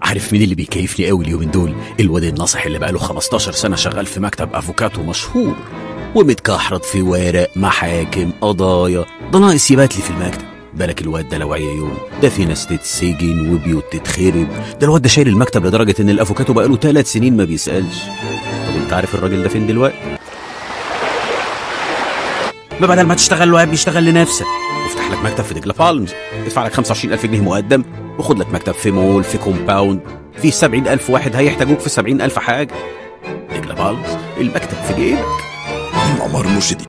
عارف مين اللي بيكيفني قوي اليومين دول الواد الناصح اللي بقاله 15 سنه شغال في مكتب افوكاتو مشهور ومتكحرط في ورق محاكم قضايا ده ناقص يبات لي في المكتب بالك الواد ده لو عيا يوم ده في ناس تتسجن وبيوت تتخرب ده الواد ده شايل المكتب لدرجه ان الافوكاتو بقاله ثلاث سنين ما بيسالش طب انت عارف الراجل ده فين دلوقتي ما بدل ما تشتغل له بيشتغل لنفسك وافتح لك مكتب في دجله بالمز ادفع لك 25000 جنيه مقدم وخد لك مكتب في مول في كومباوند في 70000 واحد هيحتاجوك في 70000 حاجه دجله بالمز المكتب في جيبك معمار مرشدي